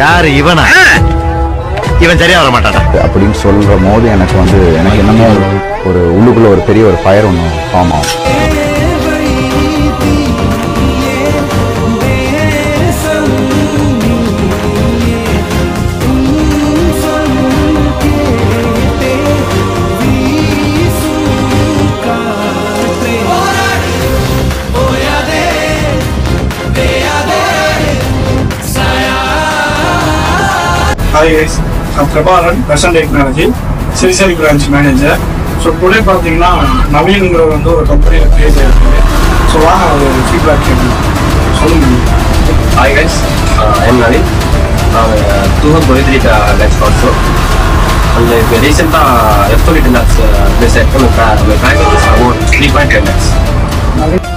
யாரு இவனா இவன் சரியா வர மாட்டாடா அப்படின்னு சொல்ற போது எனக்கு வந்து எனக்கு என்னமோ ஒரு உள்ளுக்குள்ள ஒரு பெரிய ஒரு ஃபயர் ஒன்று ஃபார்ம் ஆகும் Hi guys, I'm Prabharan, Present Technology, சிறுசரி பிரான்ச் மேனேஜர் ஸோ டுடே பார்த்தீங்கன்னா நவீன்ங்கிற வந்து ஒரு கம்பெனியில் கிரியேட் ஆகிருக்கு ஸோ வாங்க ஒரு ஃபீட்பேக் கேட்கலாம் சொல்லுங்க ஹாய் கைஸ் ஐம் நவீன் நான் டூ ஹண்ட் டுவெண்ட்டி த்ரீ பேட்ச் ஆல்சோ அந்த இப்போ ரீசெண்டாக எஃப்டோலிட்டி லேக்ஸ் பேஸ் ஆகிட்டு packages about three point ten lakhs